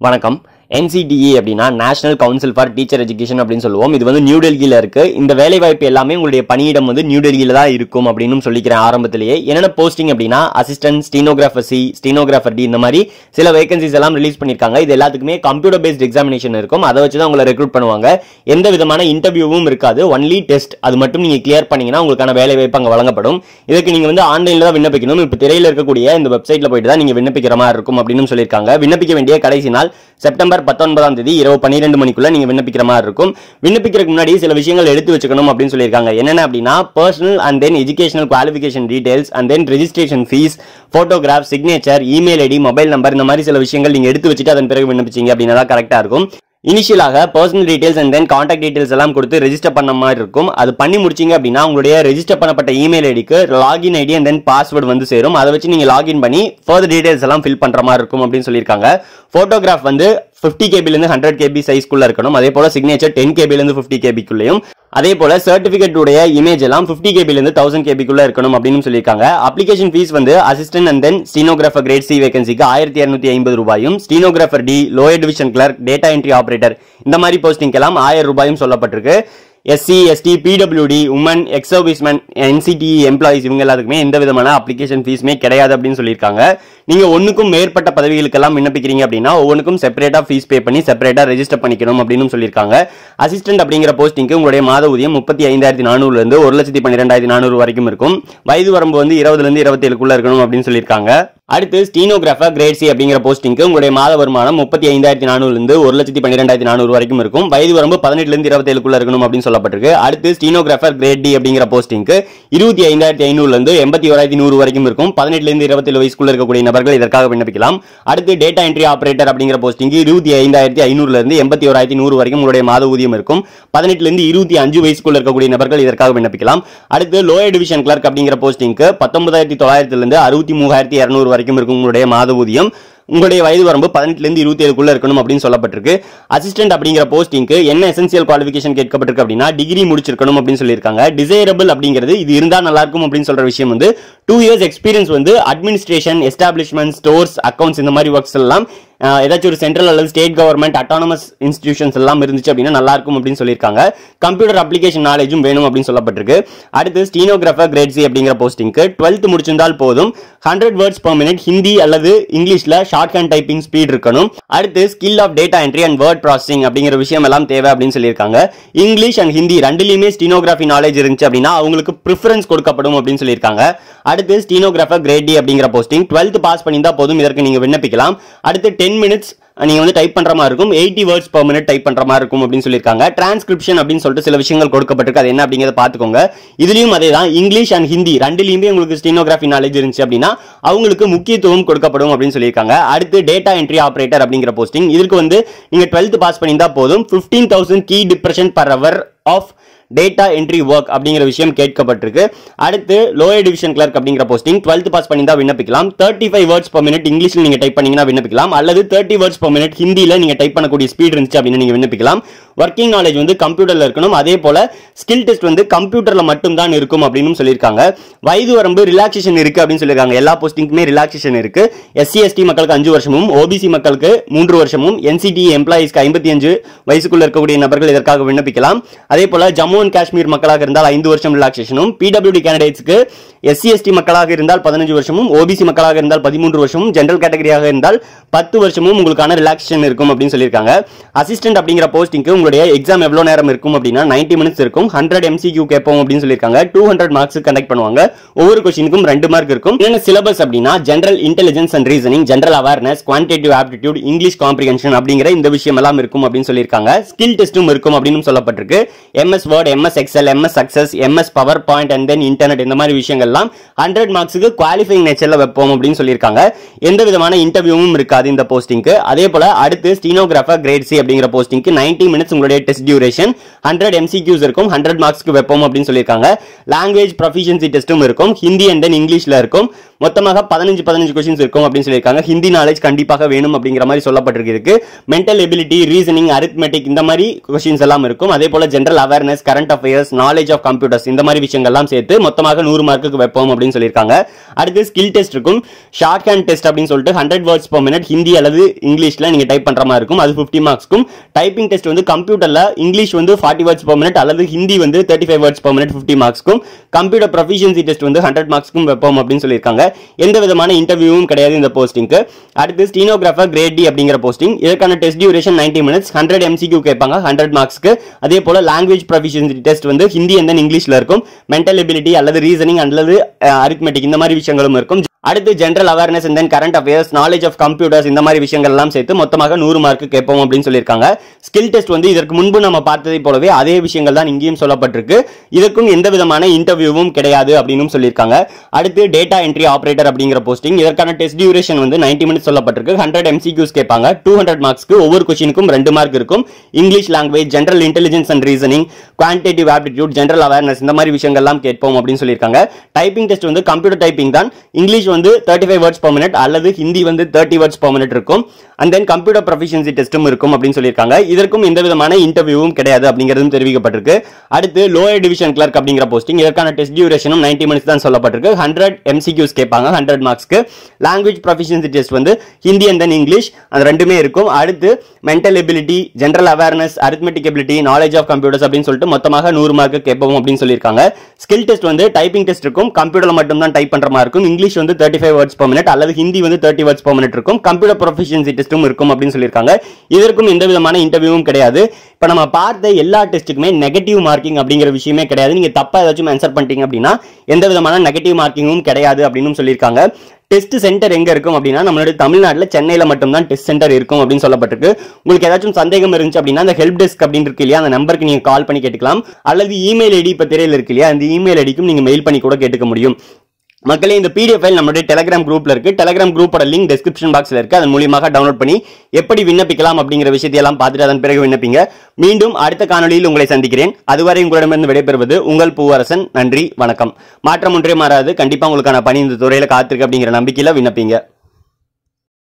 வணக்கம் NCTE அப்படின்னா national council for teacher education அப்படின்னு சொல்லுவோம் இது வந்து நியூ டெல்லியில் இருக்கு இந்த வேலைவாய்ப்பு எல்லாமே உங்களுடைய பணியிடம் வந்து நியூ டெல்லியில் தான் இருக்கும் அப்படின்னு சொல்லிக்கிறேன் ஆரம்பத்திலேயே என்னென்ன போஸ்டிங் அப்படின்னா assistant stenographer C stenographer D இந்த மாதிரி சில வேகன்சிஸ் எல்லாம் ரிலீஸ் பண்ணியிருக்காங்க இது எல்லாத்துக்குமே கம்ப்யூட்டர் பேஸ்ட் எக்ஸாமினேஷன் இருக்கும் அதை வச்சு தான் உங்களை ரெக்ரூட் பண்ணுவாங்க எந்த விதமான இன்டர்வியூவும் இருக்காது ஒன்லி டெஸ்ட் அது மட்டும் நீங்க கிளியர் பண்ணீங்கன்னா உங்களுக்கான வேலை வாய்ப்பு அங்கே வழங்கப்படும் இதுக்கு நீங்க வந்து ஆன்லைன்ல தான் விண்ணப்பிக்கணும் இப்போ திரையில இருக்கக்கூடிய இந்த வெப்சைட்ல போயிட்டு தான் நீங்க விண்ணப்பிக்கிற மாதிரி இருக்கும் அப்படின்னு சொல்லியிருக்காங்க விண்ணப்பிக்க வேண்டிய கடைசி நாள் செப்டம்பர் பத்தொன்பதாம் தேதி இரவு பன்னிரெண்டு மணிக்குள்ள நீங்க விண்ணப்பிக்கிற மாதிரி இருக்கும் விண்ணப்பிக்கிறதுக்கு முன்னாடி சில விஷயங்கள் எடுத்து வச்சுக்கணும் அப்படின்னு சொல்லியிருக்காங்க என்னென்ன அப்படின்னா personal and then educational qualification details and then registration fees photograph signature email ID mobile number இந்த மாதிரி சில விஷயங்கள் நீங்க எடுத்து வச்சுட்டு அதன் பிறகு விண்ணப்பிச்சீங்க அப்படின்னா தான் கரெக்டா இருக்கும் இனிஷியலாக personal details and then contact details எல்லாம் கொடுத்து ரெஜிஸ்டர் பண்ண மாதிரி இருக்கும் அது பண்ணி முடிச்சீங்க அப்படின்னா உங்களுடைய ரெஜிஸ்டர் பண்ணப்பட்ட இமெயில் ஐடிக்கு login ID and then password வந்து சேரும் அதை வச்சு நீங்க லாகின் பண்ணி ஃபர்தர் டீடைல்ஸ் எல்லாம் ஃபில் பண்ற மாதிரி இருக்கும் அப்படின்னு சொல்லியிருக்காங்க போட்டோகிராஃப் வந்து ஃபிஃப்டி கேபிலேருந்து ஹண்ட்ரட் கேபி சைஸ்க்குள்ள இருக்கணும் அதே போல சிக்னேச்சர் டென் கேபிலேருந்து ஃபிஃப்டி கேபிக்குள்ளேயும் அதே போல சர்டிபிகேட் உடைய இமேஜ் எல்லாம் ஃபிஃப்டி கேபிலேருந்து தௌசண்ட் கேபிக்குள்ள இருக்கணும் அப்படின்னு சொல்லியிருக்காங்க அப்ளிகேஷன் ஃபீஸ் வந்து assistant and then stenographer grade C வேகன்சிக்கு ஆயிரத்தி இரநூத்தி ஐம்பது ரூபாயும் stenographer D lower division clerk data entry operator இந்த மாதிரி போஸ்டிங் எல்லாம் ஆயிரம் ரூபாயும் சொல்லப்பட்டிருக்கு SC ST PWD women ex serviceman NCT employees இவங்க எல்லாத்துக்குமே எந்த விதமான அப்ளிகேஷன் ஃபீஸுமே கிடையாது அப்படின்னு சொல்லியிருக்காங்க நீங்க ஒன்றுக்கும் மேற்பட்ட பதவிகளுக்கெல்லாம் விண்ணப்பிக்கிறீங்க அப்படின்னா ஒவ்வொன்றுக்கும் செப்பரேட்டா ஃபீஸ் பே பண்ணி செப்பரேட்டா ரெஜிஸ்டர் பண்ணிக்கணும் அப்படின்னு சொல்லியிருக்காங்க அசிஸ்டன்ட் அப்படிங்கிற போஸ்டிங்க்கு உங்களுடைய மாத ஊதியம் முப்பத்தி ஐந்தாயிரத்தி நானூறுல இருந்து ஒரு லட்சத்தி பன்னிரெண்டாயிரத்தி நானூறு வரைக்கும் இருக்கும் வயது வரம்பு வந்து இருபதுல இருந்து இருபத்தி ஏழுக்குள்ள இருக்கணும் அப்படின்னு சொல்லியிருக்காங்க அடுத்து ஸ்டீனோகிராஃபர் கிரேட் சி அப்படிங்கிற போஸ்டிங்க்கு உங்களுடைய மாத வருமானம் முப்பத்தி ஐந்தாயிரத்தி நானூறுல இருந்து ஒரு லட்சத்தி பன்னிரெண்டாயிரத்தி நானூறு வரைக்கும் இருக்கும் வயது வரம்பு பதினெட்டுல இருந்து இருபத்தி ஏழுக்குள்ள இருக்கணும் அப்படின்னு சொல்லப்பட்டிருக்கு அடுத்து ஸ்டீனோகிராஃபர் கிரேட் டி அப்படிங்கிற போஸ்டிங்க்கு இருபத்தி ஐந்தாயிரத்தி ஐநூறுல இருந்து எண்பத்தி ஓராயிரத்தி நூறு வரைக்கும் இருக்கும் பதினெட்டுல இருந்து இருபத்தி ஏழு வயசுக்குள்ள இருக்கக்கூடிய நபர்கள் இதற்காக விண்ணப்பிக்கலாம் அடுத்து டேட்டா என்ட்ரி ஆபரேட்டர் அப்படிங்கிற போஸ்டிங்கு இருபத்தி ஐந்தாயிரத்தி ஐநூறுல இருந்து எண்பத்தி ஓராயிரத்தி நூறு வரைக்கும் உங்களுடைய மாத ஊதியம் இருக்கும் பதினெட்டுல இருந்து இருபத்தி அஞ்சு வயசுக்குள்ள இருக்கக்கூடிய நபர்கள் இதற்காக விண்ணப்பிக்கலாம் அடுத்து லோயர் டிவிஷன் கிளர்க் அப்படிங்கிற போஸ்டிங்க்கு பத்தொன்பதாயிரத்தி தொள்ளாயிரத்துல இருந்து அறுபத்தி மூவாயிரத்தி இருநூறு வரைக்கும் இருக்கும் உங்களுடைய மாத ஊதியம் உங்களுடைய வயது வரம்பு பதினெட்டுல இருந்து இருபத்தி ஏழுக்குள்ள இருக்கணும் அப்படின்னு சொல்லப்பட்டிருக்கு அசிஸ்டன்ட் அப்படிங்கிற போஸ்டிங்க்கு என்ன எசென்சியல் குவாலிஃபிகேஷன் கேட்கப்பட்டிருக்கு அப்படின்னா டிகிரி முடிச்சிருக்கணும் அப்படின்னு சொல்லியிருக்காங்க டிசைரபிள் அப்படிங்கிறது இது இருந்தா நல்லா இருக்கும் அப்படின்னு சொல்ற விஷயம் வந்து டூ இயர்ஸ் எக்ஸ்பீரியன்ஸ் வந்து அட்மினிஸ்ட்ரேஷன் எஸ்டாப்ளிஷ்மெண்ட் ஸ்டோர்ஸ் அக்கௌண்ட்ஸ் இந்த மாதிரி ஒர்க்ஸ் எல்லாம் ஆஹ், ஏதாச்சும் ஒரு சென்ட்ரல் அல்லது ஸ்டேட் கவர்மெண்ட் அட்டானமஸ் இன்ஸ்டிடியூஷன்ஸ் எல்லாம் இருந்துச்சு அப்படின்னா நல்லா இருக்கும் அப்படின்னு சொல்லியிருக்காங்க கம்ப்யூட்டர் அப்ளிகேஷன் நாலேஜும் வேணும் அப்படின்னு சொல்லப்பட்டிருக்கு அடுத்து ஸ்டீனோகிராஃபர் கிரேட் சி அப்படிங்கிற போஸ்டிங்க்கு டுவெல்த் முடிச்சிருந்தால் போதும் hundred words per minute Hindi அல்லது இங்கிலீஷ்ல ஷார்ட் ஹேண்ட் டைப்பிங் ஸ்பீட் இருக்கணும் அடுத்து skill of data entry and word processing அப்படிங்கிற விஷயம் எல்லாம் தேவை அப்படின்னு சொல்லியிருக்காங்க இங்கிலீஷ் அண்ட் ஹிந்தி ரெண்டுலையுமே ஸ்டீனோகிராஃபி நாலேஜ் இருந்துச்சு அப்படின்னா அவங்களுக்கு ப்ரிஃபரன்ஸ் கொடுக்கப்படும் அப்படின்னு சொல்லியிருக்காங்க அடுத்து ஸ்டீனோகிராஃபர் கிரேட் டி அப்படிங்கிற போஸ்டிங் டுவெல்த் பாஸ் பண்ணியிருந்தா போதும் இதற்கு நீங்க விண்ணப்பிக்கலாம் அடுத்து டென் மினிட்ஸ் நீங்க வந்து டைப் பண்ற மாதிரி இருக்கும் eighty words per minute type பண்ற மாதிரி இருக்கும் அப்படின்னு சொல்லியிருக்காங்க டிரான்ஸ்கிரிப்ஷன் அப்படின்னு சொல்லிட்டு சில விஷயங்கள் கொடுக்கப்பட்டிருக்கு அது என்ன அப்படிங்கறத பாத்துக்கோங்க இதுலயும் அதே தான் இங்கிலீஷ் அண்ட் ஹிந்தி ரெண்டுலயுமே உங்களுக்கு ஸ்டீனோகிராஃபி நாலேஜ் இருந்துச்சு அப்படின்னா அவங்களுக்கு முக்கியத்துவம் கொடுக்கப்படும் அப்படின்னு சொல்லியிருக்காங்க அடுத்து டேட்டா என்ட்ரி ஆபரேட்டர் அப்படிங்கிற போஸ்டிங் இதுக்கு வந்து நீங்க டுவெல்த் பாஸ் பண்ணியிருந்தா போதும் fifteen thousand key depression per hour of data entry work அப்படிங்கிற விஷயம் கேட்கப்பட்டிருக்கு அடுத்து லோயர் டிவிஷன் கிளர்க் அப்படிங்கிற போஸ்டிங் டுவெல்த் பாஸ் பண்ணியிருந்தா விண்ணப்பிக்கலாம் thirty five words per minute இங்கிலீஷ்ல நீங்க டைப் பண்ணீங்கன்னா விண்ணப்பிக்கலாம் அல்லது தேர்ட்டி வேர்ட்ஸ் per மினிட் ஹிந்தியில நீங்க டைப் பண்ணக்கூடிய ஸ்பீட் இருந்துச்சு அப்படின்னு நீங்க விண்ணப்பிக்கலாம் ஒர்க்கிங் நாலேஜ் வந்து கம்ப்யூட்டர்ல இருக்கணும் அதே போல ஸ்கில் டெஸ்ட் வந்து கம்ப்யூட்டர்ல மட்டும் தான் இருக்கும் அப்படின்னு சொல்லியிருக்காங்க வயது வரம்பு ரிலாக்ஸேஷன் இருக்கு அப்படின்னு சொல்லியிருக்காங்க எல்லா போஸ்டிங்க்குமே ரிலாக்ஸேஷன் இருக்கு எஸ்சி எஸ்டி மக்களுக்கு அஞ்சு வருஷமும் ஓபிசி மக்களுக்கு மூன்று வருஷமும் என்சிடி எம்ப்ளாயிஸ்க்கு ஐம்பத்தி அஞ்சு வயசுக்குள்ள இருக்கக்கூடிய நபர்கள் இதற்காக விண்ணப்பிக்கலாம் அதே போல ஜம்மு அண்ட் காஷ்மீர் மக்களாக இருந்தால் ஐந்து வருஷம் ரிலாக்ஸேஷனும் பிடபிள்யூடி கேண்டிடேட்ஸ்க்கு எஸ்சி எஸ்டி மக்களாக இருந்தால் பதினஞ்சு வருஷமும் ஓபிசி மக்களாக இருந்தால் பதிமூன்று வருஷமும் ஜெனரல் கேட்டகரியாக இருந்தால் பத்து வருஷமும் உங்களுக்கான ரிலாக்ஸேஷன் இருக்கும் அப்படின்னு சொல்லியிருக்காங்க அசிஸ்டன்ட் அப்படிங்கிற போஸ்டிங்க்கு உங்களுடைய எக்ஸாம் எவ்வளவு நேரம் இருக்கும் அப்படின்னா 90 மினிட்ஸ் இருக்கும் ஹண்ட்ரட் எம்சிக்யூ கேட்போம் அப்படின்னு சொல்லியிருக்காங்க டூ ஹண்ட்ரட் மார்க்ஸ் கண்டக்ட் பண்ணுவாங்க ஒவ்வொரு கொஸ்டினுக்கும் ரெண்டு மார்க் இருக்கும் என்ன சிலபஸ் அப்படின்னா general intelligence and reasoning general awareness quantitative aptitude English comprehension அப்படிங்கிற இந்த விஷயம் எல்லாம் இருக்கும் அப்படின்னு சொல்லியிருக்காங்க ஸ்கில் டெஸ்ட்டும் இருக்கும் அப்படின்னு சொல்லப்பட்டிருக்கு MS Word MS Excel MS Access MS PowerPoint and then internet இந்த மாதிரி விஷயங்கள்லாம் ஹண்ட்ரட் மார்க்ஸுக்கு குவாலிஃபைங் நேச்சர்ல வைப்போம் அப்படின்னு சொல்லியிருக்காங்க எந்த விதமான இன்டர்வியூவும் இருக்காது இந்த போஸ்டிங்க்கு அதே போல அடுத்து ஸ்டீனோகிராஃபர் கிரேட் சி அப்படிங்கிற போஸ்டிங்க்கு 90 மினிட்ஸ் உங்களுடைய டெஸ்ட் டியூரேஷன் ஹண்ட்ரட் எம்சிக்யூஸ் இருக்கும் ஹண்ட்ரட் மார்க்ஸ்க்கு வைப்போம் அப்படின்னு சொல்லியிருக்காங்க லாங்குவேஜ் ப்ரொஃபிஷியன்சி டெஸ்ட்டும் இருக்கும் ஹிந்தி அண்ட் தென் இங்கிலீஷ்ல இருக்கும் மொத்தமாக பதினஞ்சு பதினஞ்சு கொஸ்டின்ஸ் இருக்கும் அப்படின்னு சொல்லியிருக்காங்க ஹிந்தி நாலேஜ் கண்டிப்பாக வேணும் அப்படிங்கிற மாதிரி சொல்லப்பட்டிருக்கு இதுக்கு மென்டல் எபிலிட்டி ரீசனிங் அரித்மெட்டிக் இந்த மாதிரி கொஸ்டின்ஸ் எல்லாம் இருக்கும் அதே போல general awareness current current affairs knowledge of computers இந்த மாதிரி விஷயங்கள்லாம் சேர்த்து மொத்தமாக நூறு மார்க்குக்கு வைப்போம் அப்படின்னு சொல்லியிருக்காங்க அடுத்து ஸ்கில் டெஸ்ட் இருக்கும் ஷார்ட் ஹேண்ட் டெஸ்ட் அப்படின்னு சொல்லிட்டு hundred words per minute Hindi அல்லது இங்கிலீஷ்ல நீங்க டைப் பண்ற மாதிரி இருக்கும் அது ஃபிஃப்டி மார்க்ஸ்க்கும் டைப்பிங் டெஸ்ட் வந்து கம்ப்யூட்டர்ல இங்கிலீஷ் வந்து ஃபார்ட்டி வேர்ட்ஸ் per மினிட் அல்லது ஹிந்தி வந்து thirty five words per minute fifty மார்க்ஸ்க்கும் கம்ப்யூட்டர் ப்ரொஃபிஷியன்சி டெஸ்ட் வந்து ஹண்ட்ரட் மார்க்ஸ்க்கும் வைப்போம் அப்படின்னு சொல்லியிருக்காங்க எந்த விதமான இன்டர்வியூவும் கிடையாது இந்த போஸ்டிங்க்கு அடுத்து ஸ்டீனோகிராஃபர் கிரேட் டி அப்படிங்கிற போஸ்டிங் இதற்கான test duration 90 minutes hundred MCQ கேட்பாங்க ஹண்ட்ரட் மார்க்ஸ்க்கு அதே போல லாங்குவேஜ் ப்ரொஃபிஷியன்சி டெஸ்ட் வந்து ஹிந்தி and then இங்கிலீஷ்ல இருக்கும் மென்டல் எபிலிட்டி அல்லது ரீசனிங் அல்லது அரித்மெட்டிக் இந்த மாதிரி விஷயங்களும் இருக்கும் அடுத்து general awareness and then current affairs knowledge of computers இந்த மாதிரி விஷயங்கள் எல்லாம் சேர்த்து மொத்தமாக நூறு மார்க்கு கேட்போம் அப்படின்னு சொல்லியிருக்காங்க ஸ்கில் டெஸ்ட் வந்து இதற்கு முன்பு நம்ம பார்த்ததை போலவே அதே விஷயங்கள் தான் இங்கேயும் சொல்லப்பட்டிருக்கு இதற்கும் எந்த விதமான இன்டர்வியூவும் கிடையாது அப்படின்னு சொல்லியிருக்காங்க அடுத்து டேட்டா என்ட்ரி ஆபரேட்டர் அப்படிங்கிற போஸ்டிங் இதற்கான டெஸ்ட் டியூரேஷன் வந்து 90 மினிட்ஸ் சொல்லப்பட்டிருக்கு ஹண்ட்ரட் எம்சிக்யூஸ் கேட்பாங்க டூ ஹண்ட்ரட் மார்க்ஸ்க்கு ஒவ்வொரு கொஸ்டினுக்கும் ரெண்டு மார்க் இருக்கும் English language general intelligence and reasoning quantitative aptitude general awareness இந்த மாதிரி விஷயங்கள்லாம் கேட்போம் அப்படின்னு சொல்லியிருக்காங்க டைப்பிங் டெஸ்ட் வந்து கம்ப்யூட்டர் டைப்பிங் தான் இங்கிலீஷ் வந்து thirty five words per minute அல்லது ஹிந்தி வந்து தேர்ட்டி வேர்ட்ஸ் per மினிட் இருக்கும் அண்ட் தென் கம்ப்யூட்டர் ப்ரொஃபிஷியன்சி டெஸ்ட்டும் இருக்கும் அப்படின்னு சொல்லியிருக்காங்க இதற்கும் எந்த விதமான இன்டர்வியூவும் கிடையாது அப்படிங்கிறதும் தெரிவிக்கப்பட்டிருக்கு அடுத்து லோயர் டிவிஷன் கிளர்க் அப்படிங்கிற போஸ்டிங் இதற்கான டெஸ்ட் டியூரேஷனும் 90 மினிட்ஸ் தான் சொல்லப்பட்டிருக்கு ஹண்ட்ரட் எம்சிக்யூஸ் கேட்பாங்க ஹண்ட்ரட் மார்க்ஸ்க்கு லாங்குவேஜ் ப்ரொஃபிஷியன்சி டெஸ்ட் வந்து ஹிந்தி அண்ட் தென் இங்கிலீஷ் அது ரெண்டுமே இருக்கும் அடுத்து mental ability general awareness arithmetic ability knowledge of computers அப்படின்னு சொல்லிட்டு மொத்தமாக நூறு மார்க் கேட்போம் அப்படின்னு சொல்லியிருக்காங்க ஸ்கில் டெஸ்ட் வந்து டைப்பிங் டெஸ்ட் இருக்கும் கம்ப்யூட்டர்ல மட்டும் தான் டைப் பண்ற மாதிரி இருக்கும் இங்கிலீஷ் வந்து thirty five words per minute அல்லது ஹிந்தி வந்து தேர்ட்டி வேர்ட்ஸ் per மினிட் இருக்கும் கம்ப்யூட்டர் ப்ரொஃபிஷியன்சி டெஸ்ட்டும் இருக்கும் அப்படின்னு சொல்லியிருக்காங்க இதற்கும் எந்த விதமான இன்டர்வியூவும் கிடையாது இப்போ நம்ம பார்த்த எல்லா டெஸ்ட்டுக்குமே நெகட்டிவ் மார்க்கிங் அப்படிங்கிற விஷயமே கிடையாது நீங்க தப்பா ஏதாச்சும் ஆன்சர் பண்ணிட்டீங்க அப்படின்னா எந்த விதமான நெகட்டிவ் மார்க்கிங்கும் கிடையாது அப்படின்னு சொல்லியிருக்காங்க டெஸ்ட் சென்டர் எங்க இருக்கும் அப்படின்னா நம்மளுடைய தமிழ்நாட்டில் சென்னையில மட்டும்தான் டெஸ்ட் சென்டர் இருக்கும் அப்படின்னு சொல்லப்பட்டிருக்கு உங்களுக்கு ஏதாச்சும் சந்தேகம் இருந்துச்சு அப்படின்னா அந்த ஹெல்ப் டெஸ்க் அப்படின்னு இருக்கு இல்லையா அந்த நம்பருக்கு நீங்க கால் பண்ணி கேட்டுக்கலாம் அல்லது இமெயில் ஐடி இப்போ திரையில் இருக்கு இல்லையா அந்த இமெயில் ஐடிக்கும் நீங்க மெயில் பண்ணி கூட கேட்டுக்க முடியும் மக்களே இந்த பிடிஎஃப் ஃபைல் நம்மளுடைய டெலிகிராம் குரூப்ல இருக்கு டெலிகிராம் குரூப்போட லிங்க் டெஸ்கிரிப்ஷன் பாக்ஸ்ல இருக்கு அதன் மூலியமாக டவுன்லோட் பண்ணி எப்படி விண்ணப்பிக்கலாம் அப்படிங்கிற விஷயத்தையெல்லாம் பார்த்துட்டு அதன் பிறகு விண்ணப்பிங்க மீண்டும் அடுத்த காணொளியில் உங்களை சந்திக்கிறேன் அதுவரை உங்களிடமிருந்து விடைபெறுவது உங்கள் பூவரசன் நன்றி வணக்கம் மாற்றம் ஒன்றே மாறாது கண்டிப்பா உங்களுக்கான பணி இந்த துறையில காத்திருக்கு அப்படிங்கிற நம்பிக்கையில விண்ணப்பிங்க